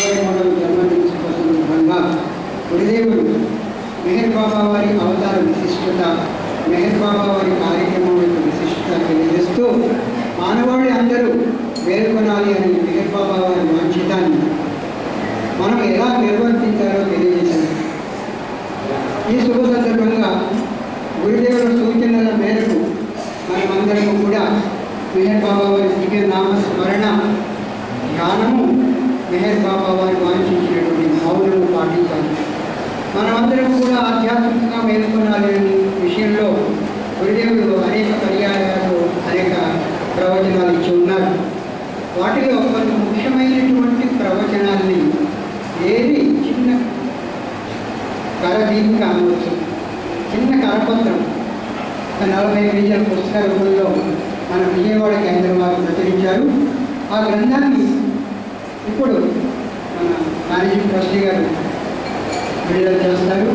ఇరవై మూడవ జన్మదిన శుభ సందర్భంగా గురుదేవుడు మెహర్ బాబా వారి అవతార విశిష్టత మెహర్ బాబా వారి కార్యక్రమం యొక్క విశిష్టత తెలియజేస్తూ మానవాళి అందరూ మేల్కొనాలి అనే మెహర్ బాబా వారి వాంఛితాన్ని మనం ఎలా నిర్వర్తించాలో తెలియజేశారు ఈ శుభ సందర్భంగా గురుదేవుల సూచనల మేరకు మనమందరము కూడా మెహర్ బాబా వారి దివ్య నామ స్మరణ ధ్యానము మెహర్ బాబా వారి వాంఛించినటువంటి మౌనము పాటించాలి మనమందరం కూడా ఆధ్యాత్మికంగా మేల్కొనాలి అనే విషయంలో గురుదేవుడు అనేక పర్యాయాలు అనేక ప్రవచనాలు ఇచ్చి ఉన్నారు వాటిలో కొన్ని ముఖ్యమైనటువంటి ప్రవచనాల్ని ఏది చిన్న కరదీపిక అనవచ్చు చిన్న కరపత్రం ఒక నలభై పేజీల పుస్తక రూపంలో మన విజయవాడ కేంద్రం వారు ప్రచురించారు ఆ గ్రంథాన్ని ఇప్పుడు మన మేనేజింగ్ ట్రస్టీ గారు విడుదల చేస్తారు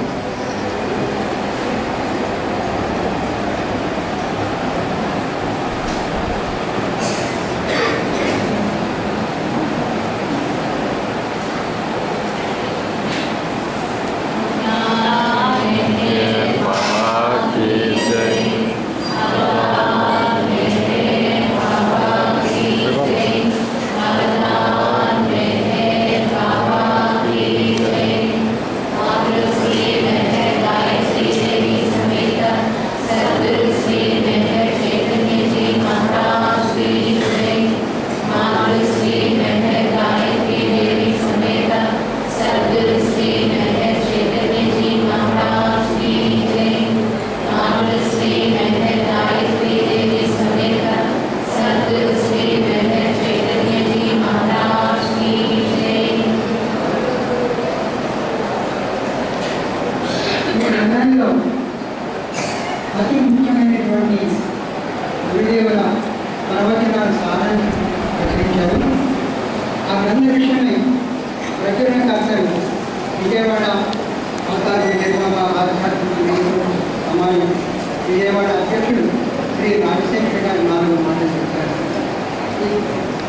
ఈ గ్రంథంలో అతి ముఖ్యమైనటువంటి గురుదేవుల ప్రవచనాలు సాధన ప్రచురించారు ఆ గ్రంథ విషయమై ప్రచురణకర్తలు విజయవాడ అవతార విజయబాబా ఆధ్యాత్మిక నేతృత్వ సమాజం విజయవాడ అధ్యక్షుడు శ్రీ రాజశేఖర్ గారు నాలుగు మాటలు చెప్తారు ఈ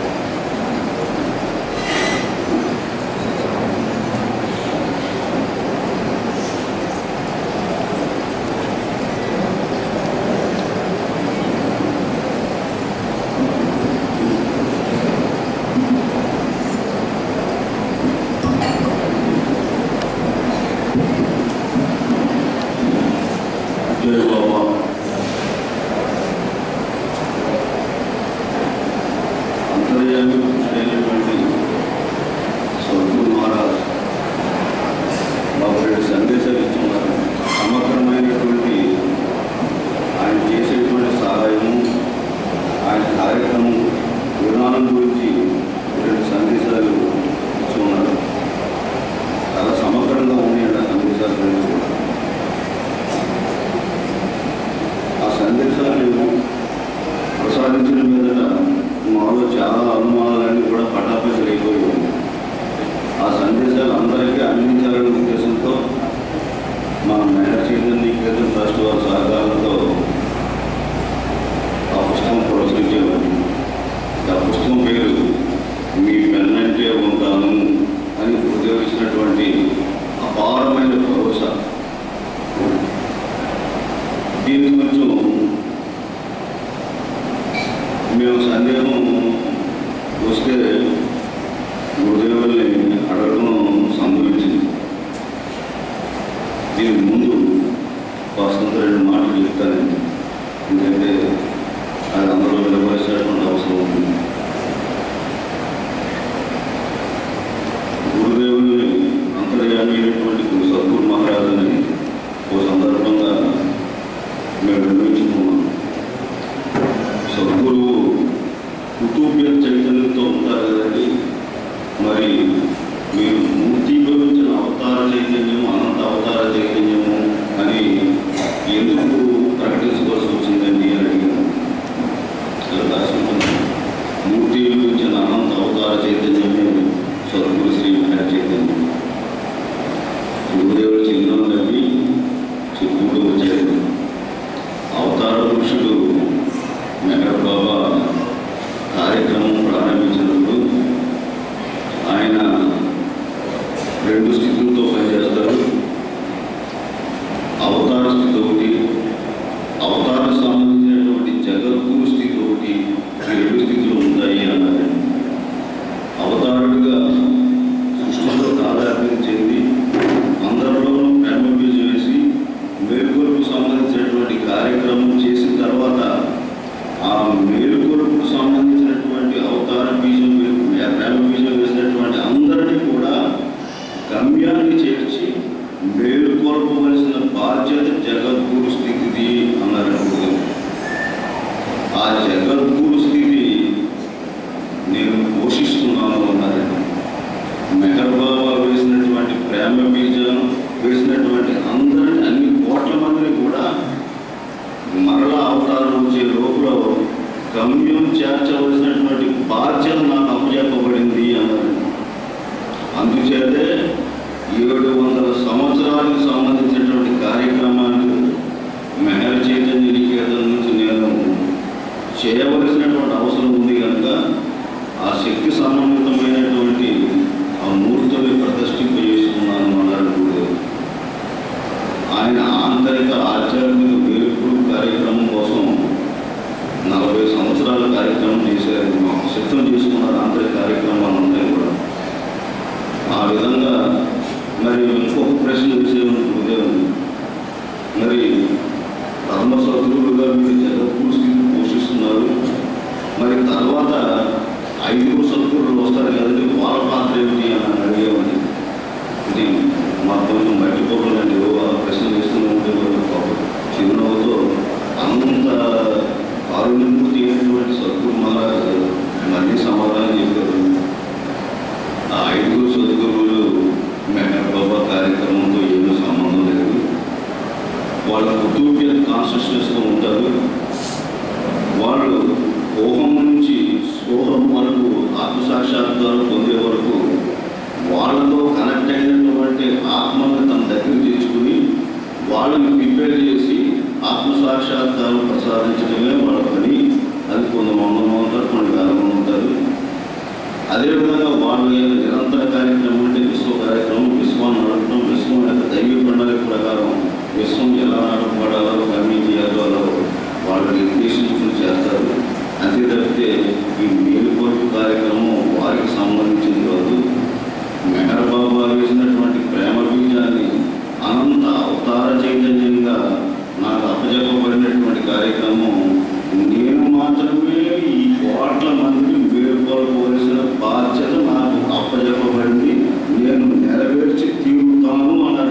జయ బాబా అంతర్యామి అయినటువంటి స్వర్గం మహారాజ్ బాబు రెండు సందేశాలు ఇస్తున్నారు సమగ్రమైనటువంటి ఆయన చేసేటువంటి సహాయము ఆయన కార్యక్రమం విధానం గురించి రెండు సందేశాలు ఇచ్చున్నారు చాలా సమగ్రంగా ఉన్నాయి ఆ సందేశాలు రెండు కూడా ఆ సందేశాలు ప్రసాదించిన మీదట మాలో చాలా అనుమానాలన్నీ కూడా పటాపంచలు అయిపోయి ఉన్నాయి ఆ సందేశాలు అందరికీ అందించాలనే ఉద్దేశంతో మా మేడ చైతన్య కేంద్రం ట్రస్ట్ వారి సహకారంతో ఆ పుస్తకం ప్రచురించేవాడిని ఆ పుస్తకం పేరు మీ పెన్నంటే ఉంటాను అని ఉద్యోగించినటువంటి అపారమైన భరోసా దీనికి కొంచెం మేము సందేహం వస్తే గురుదేవుల్ని అడగడం సంభవించింది దీనికి ముందు కాస్తంత రెండు మాటలు చెప్తానండి ఎందుకంటే అది అందరూ నిలబరిచేటువంటి అవసరం ఉంది గురుదేవుని అంతర్యామైనటువంటి గురు సద్గురు మహారాజుని ఓ సందర్భంగా మేము నిర్మించుకున్నాం సద్గురువు కుటుంబ చైతన్యంతో ఉంటారు కదండి మరి మీరు మూర్తీభవించిన అవతార చైతన్యం అనంత అవతార చైతన్యము అని ఎందుకు ప్రకటించవలసి వచ్చిందండి అని అడిగాను ఇలా రాసుకుంటున్నాను మూర్తీభవించిన అనంత అవతార చైతన్యమే సద్గురు శ్రీ మహా చైతన్యం గురుదేవుడు చిన్నవి చెప్పుకుంటూ వచ్చారు అవతార పురుషుడు మెహర్ బాబా కార్యక్రమం ప్రారంభించినప్పుడు ఆయన రెండు స్థితులతో పనిచేస్తారు అవతార స్థితి ఒకటి అవతారం సంబంధించినటువంటి జగద్గురు స్థితి ఒకటి ఈ రెండు స్థితులు ఉంటాయి అన్నారు అవతారుడిగా సృష్టిలో తాదాత్మ్యం చెంది అందరిలోనూ ప్రేమ బీజం వేసి మేలుకొలుపు సంబంధించినటువంటి కార్యక్రమం చేసిన తర్వాత ఆ మేలుకొలుపుకు సంబంధించినటువంటి అవతార బీజం వే- ప్రేమ బీజం వేసినటువంటి అందరినీ కూడా గమ్యాన్ని చేర్చి మేలుకొల్పవలసిన బాధ్యత జగద్గురు స్థితిది అన్నారు గురువు. ఆ జగద్గురు స్థితి నేను పోషిస్తున్నాను అన్నారండి మెహర్ బాబా వేసినటువంటి ప్రేమ బీజం వేసినటువంటి అందరిని అన్ని కోట్ల మందిని కూడా మరలా అవతారం వచ్చే లోపల గమ్యం చేర్చవలసినటువంటి బాధ్యత నాకు అప్పచెప్పబడింది అన్నారు అందుచేతే ఏడు వందల సంవత్సరాలకు సంబంధించినటువంటి కార్యక్రమాలు మెహర్ చైతన్య నికేతన్ నుంచి నేను చేయవలసినటువంటి అవసరం ఉంది కనుక ఆ శక్తి సమన్వితమైనటువంటి ఆ మూర్తిని ప్రతిష్ఠింపజేసుకున్నాను అన్నాడు గురుదేవుడు. ఆయన ఆంతరిక ఆధ్యాత్మిక వేరుపుడు కార్యక్రమం కోసం నలభై సంవత్సరాల కార్యక్రమం చేశారు సిద్ధం చేసుకున్నారు ఆంతరిక కార్యక్రమాలంతా కూడా ఆ విధంగా మరి ఇంకొక ప్రశ్న విషయం ఉదయం మరి ధర్మ సద్గురువుగా మీరు జగద్గురు స్థితిని పోషిస్తున్నారు మరి తర్వాత ఐదుగురు సద్గురులు వస్తారు కదండి వాళ్ళ పాత్ర ఏమిటి అని అడిగేవాడిని ఇది మా కొంచెం మర్చిపోకుండా ఏవో ఆ ప్రశ్న వేస్తూనే ఉంటే వాళ్ళు పాపం చిరునవ్వుతో అంత కారుణ్యమూర్తి అయినటువంటి సద్గురు మహారాజు మళ్ళీ సమాధానం చెప్పారు ఆ ఐదుగురు సద్గురువులు మెహర్ బాబా కార్యక్రమంతో ఏమీ సంబంధం లేదు వాళ్ళ కుటుంబీయ కాన్షియస్నెస్తో ఉంటారు వాళ్ళు ఊహం నుంచి సోహం వరకు ఆత్మసాక్షాత్కారం పొందే వరకు వాళ్ళతో కనెక్ట్ అయినటువంటి ఆత్మను తన దగ్గర తెచ్చుకుని వాళ్ళని ప్రిపేర్ చేసి ఆత్మసాక్షాత్కారం ప్రసాదించడమే వాళ్ళ పని అది కొంత వందలు ఉంటారు కొన్ని వేల మంది ఉంటారు అదేవిధంగా వాళ్ళ యొక్క నిరంతర కార్యక్రమం అంటే విశ్వ కార్యక్రమం విశ్వాన్ని నడపడం విశ్వం యొక్క దైవ ప్రణాళిక ప్రకారం విశ్వం ఎలా నడపబడాలో గమ్యం చేయాలో అలా వాళ్ళు నిర్దేశించుకుని చేస్తారు అంతే తప్పితే ఈ మేలుకొలుపు కార్యక్రమం వారికి సంబంధించింది కాదు మెహర్ బాబా వేసినటువంటి ప్రేమ బీజాన్ని అనంత అవతార చైతన్యంగా నాకు అప్పచెప్పబడినటువంటి కార్యక్రమం నేను మాత్రమే ఈ కోట్ల మందిని మేల్కొల్పవలసిన బాధ్యత నాకు అప్పచెప్పబడింది నేను నెరవేర్చి తీరుతాను అన్నాడు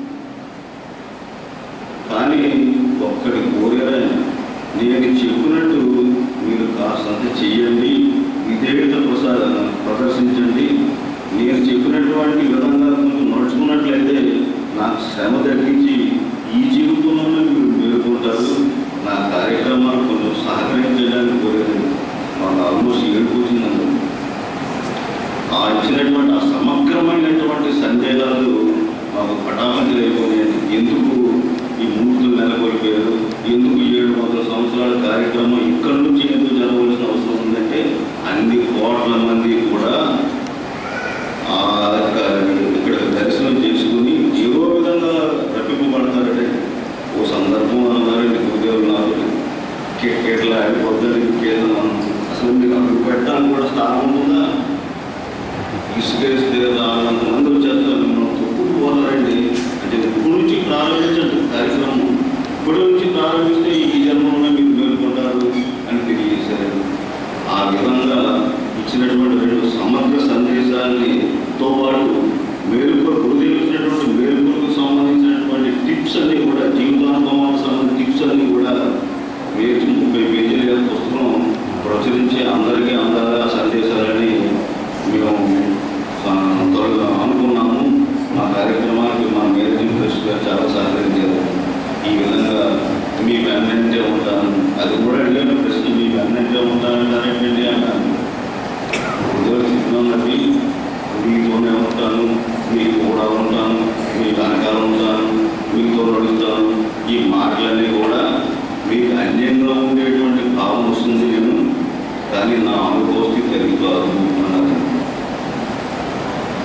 కానీ ఒక్కడి కోరారాయన నేను చెప్పినట్టు మీరు కాస్తంత చెయ్యండి విధేయత ప్రసాద ప్రదర్శించండి నేను చెప్పినటువంటి విధంగా కొంచెం నడుచుకున్నట్లయితే నాకు శ్రమ తగ్గించి ఈ జీవితంలోనే మీరు మేలుకుంటారు నా కార్యక్రమాలు కొంచెం సహకరించడానికి కోరేది మాకు ఆల్మోస్ట్ ఏడుపు వచ్చిందండి ఆ ఇచ్చినటువంటి ఆ సమగ్రమైనటువంటి సందేహాలు మాకు పటాపంచలు అయిపోయాయి ఎందుకు ఈ మూర్తులు నెలకొల్పారు ఎందుకు ఏడు వందల సంవత్సరాల కార్యక్రమం ఇక్కడి నుంచి ఎందుకు జరగవలసిన అవసరం ఉందంటే అన్ని కోట్ల మంది కూడా ఆ యొక్క ఇక్కడ దర్శనం చేసుకుని ఏదో విధంగా రప్పింపబడతారంటే ఓ సందర్భం అన్నారండి గురుదేవులు నాకు కేట్లా ఆడిపోతుంది కేదం అసలు మీకు అక్కడ పెట్టడానికి కూడా స్థానం ఉంటుందా ఇసుకేస్తే అంత మంది వచ్చేస్తారు మనం తొక్కుడు పోతారండి అంటే ఇప్పుడు నుంచి ప్రారంభించండి కార్యక్రమం ఇప్పటి నుంచి ప్రారంభిస్తే ఈ జన్మంలో మీరు మేలుకుంటారు అని తెలియజేశారు ఆ విధంగా ఇచ్చినటువంటి రెండు సమగ్ర సందేశాన్ని తో పాటు మేలుకు గురుదేవులు ఇచ్చినటువంటి మేలుకు సంబంధించినటువంటి టిప్స్ అన్ని కూడా జీవితానుభవానికి సంబంధించిన టిప్స్ అన్ని కూడా పేజీ ముప్పై పేజీల పుస్తకం ప్రచురించి అందరికీ అందాల సందేశాలని మేము ఆ, త్వరగా అనుకున్నాము మా కార్యక్రమానికి మా మేనేజింగ్ ట్రస్ట్ గారు చాలా సహకరించారు ఈ విధంగా మీ వెన్నంటే ఉంటాను అది కూడా అడిగాను ప్రశ్న మీ వెన్నంటే ఉంటానంటారేంటండి అన్నాను ఉద్యోగస్తున్నది మీతోనే ఉంటాను మీకు కూడా ఉంటాను మీ వెనకాల ఉంటాను మీతో నడుస్తాను ఈ మాటలన్నీ కూడా మీకు అన్యంగా ఉండేటువంటి భావం వస్తుంది నేను కానీ నా అనుభవస్థితి అది కాదు అన్నారు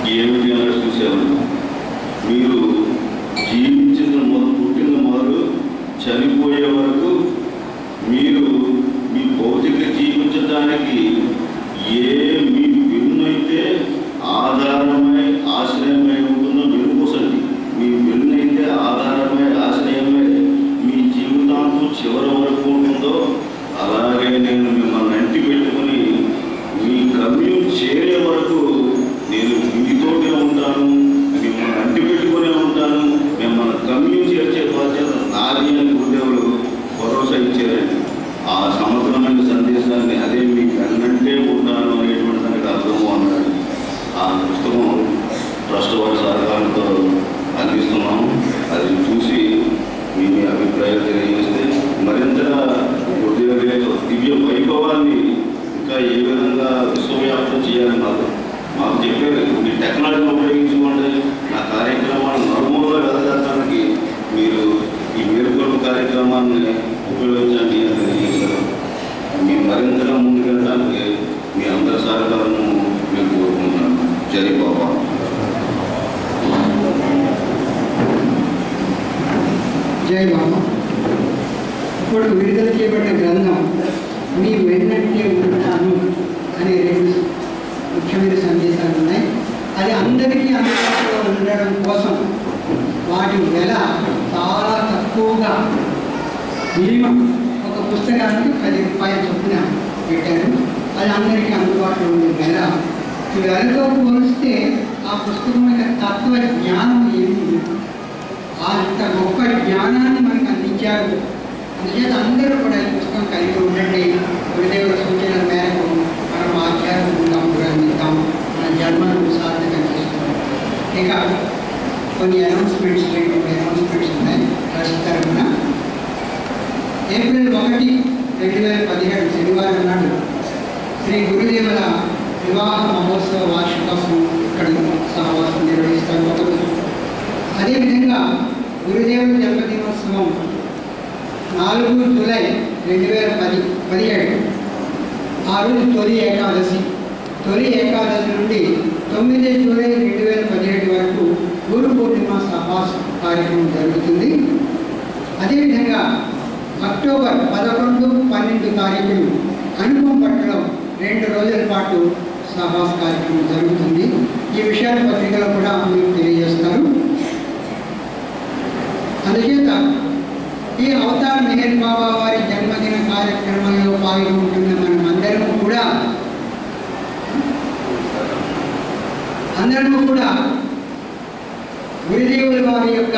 ఏమిటి అన్నట్టు చూసేవాళ్ళు మీరు జీవించిన మొదలు పుట్టిన మొదలు చనిపోయే వరకు మీరు మీ భౌతిక జీవించడానికి ఏ మీ వెన్నైతే ఆధారమై ఆశ్రయమై ఉంటుందో వెనుకోసండి మీ వెన్నైతే ఆధారమై ఆశ్రయమై మీ జీవితాంతం చివరి వరకు ఉంటుందో అలాగే నేను మిమ్మల్ని అంటి పెట్టుకుని మీ గమ్యం చేరే వరకు నేను మీతోనే ఉంటాను మిమ్మల్ని అంటి పెట్టుకునే ఉంటాను మిమ్మల్ని గమ్యం చేర్చే బాధ్యత నాది అని గురుదేవుడు భరోసా ఇచ్చారండి ఆ సమగ్రమైన సందేశాన్ని అదే మీకు అన్నంటే ఉంటాను అనేటువంటి దానికి అర్థము అన్నాడు ఆ పుస్తకం ట్రస్ట్ వారి సహకారంతో అందిస్తున్నాము అది చూసి మీ మీ అభిప్రాయాలు తెలియజేస్తే మరింతగా గురుదేవుడి యొక్క దివ్య వైభవాన్ని ఇంకా ఏ విధంగా విశ్వవ్యాప్తం చేయాలి మాకు మాకు చెప్పారు మీ టెక్నాలజీని ఉపయోగించుకోండి నా కార్యక్రమాన్ని నలుమూలలో వెళ్ళడానికి మీరు ఈ మేలుకొలుపు కార్యక్రమాన్ని ఉపయోగించండి అని తెలియజేశారు మీ మరింతగా ముందుకెళ్ళడానికి మీ అందరి సహకారము మేము కోరుకుంటున్నాను జై బాబా జై బాబా ఇప్పుడు విడుదల చేయబడిన గ్రంథం మీ వెన్నట్టే ఉంటాను అనే రెండు ముఖ్యమైన సందేశాలు ఉన్నాయి అది అందరికీ అందుబాటులో ఉండడం కోసం వాటి వెల చాలా తక్కువగా మినిమం ఒక పుస్తకానికి పది రూపాయల చొప్పున పెట్టారు అది అందరికీ అందుబాటులో ఉండే వెల ఈ వెలతో పోలిస్తే ఆ పుస్తకం యొక్క తత్వ జ్ఞానం ఏమి అంత గొప్ప జ్ఞానాన్ని మనకు అందించారు అందుచేత అందరూ కూడా ఈ పుస్తకం కలిగి ఉండండి గురుదేవుల సూచనల మేరకు మనం ఆధ్యాత్మికంగా పురాణిద్దాం మన జన్మను సార్థకం చేసుకోవాలి ఇక కొన్ని అనౌన్స్మెంట్స్ రెండు అనౌన్స్మెంట్స్ ఉన్నాయి ట్రస్ట్ తరఫున ఏప్రిల్ ఒకటి రెండు వేల పదిహేడు శనివారం నాడు శ్రీ గురుదేవుల వివాహ మహోత్సవ వార్షికోత్సవం ఇక్కడ సహవాసం నిర్వహిస్తారు ఒక రోజు అదేవిధంగా గురుదేవుల జన్మదినోత్సవం నాలుగు జూలై రెండు వేల పది పదిహేడు ఆ రోజు తొలి ఏకాదశి తొలి ఏకాదశి నుండి తొమ్మిది జూలై రెండు వేల పదిహేడు వరకు గురు పూర్ణిమ సహవాస కార్యక్రమం జరుగుతుంది అదేవిధంగా అక్టోబర్ పదకొండు పన్నెండు తారీఖులు అనుపం పట్టులో రెండు రోజుల పాటు సహవాస కార్యక్రమం జరుగుతుంది ఈ విషయాల పత్రికలో కూడా మీకు తెలియజేస్తారు అందుచేత ఈ అవతార్ మెహర్ బాబా వారి జన్మదిన కార్యక్రమంలో పాల్గొంటున్న మనం అందరం కూడా అందరము కూడా గురుదేవుల వారి యొక్క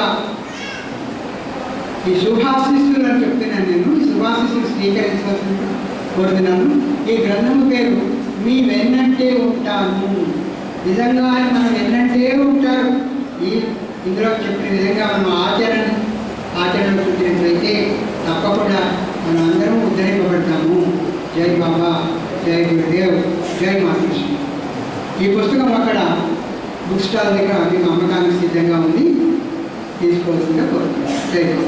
ఈ శుభాశిస్సులు అని చెప్తున్నాను నేను ఈ శుభాశిస్సులు స్వీకరించవలసింది కోరుతున్నాను ఈ గ్రంథము పేరు మీ వెన్నంటే ఉంటాను నిజంగా మనం వెన్నంటే ఉంటారు ఈ ఇందులో చెప్పిన విధంగా మనం ఆచరణ ఆచరణ చూపినట్లయితే తప్పకుండా మనం అందరం ఉద్ధరింపబడతాము జై బాబా జై గురుదేవ్ జై మాతృష్ణ ఈ పుస్తకం అక్కడ బుక్ స్టాల్ దగ్గర మీకు అమ్మకానికి సిద్ధంగా ఉంది తీసుకోవాల్సిందిగా కోరుతున్నాను జై బాబా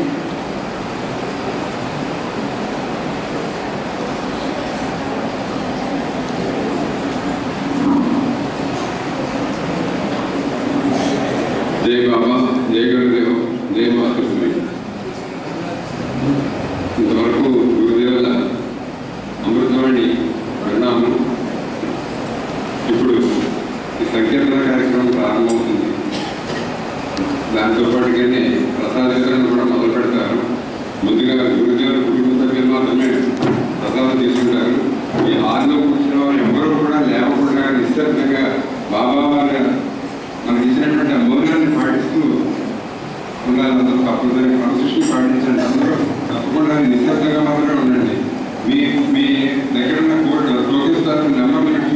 జై బాబా జై గురుదేవ్ జై మాతృశ్రీ ఇంతవరకు గురుదేవుల అమృతవాణి విన్నాము ఇప్పుడు ఈ సంకీర్తన కార్యక్రమం ప్రారంభమవుతుంది దాంతో పాటుగానే ప్రసాద వితరణ కూడా మొదలు పెడతారు ముందుగా గురుదేవుల కుటుంబ సభ్యులు మాత్రమే ప్రసాదం తీసుకుంటారు ఈ హాల్లో కూర్చున్న వారు ఎవరూ కూడా లేవకుండా నిశ్శబ్దంగా బాబా వారి మనకి ఇచ్చినటువంటి ఆ మౌనాన్ని పాటిస్తూ ఉండాలి అందరూ తప్పనిసరి క్రమశిక్షణ పాటించండి అందరూ తప్పకుండా నిశ్శబ్దంగా మాత్రమే ఉండండి మీ మీ దగ్గర ఉన్న కోడ్ టోకెన్స్ నెంబర్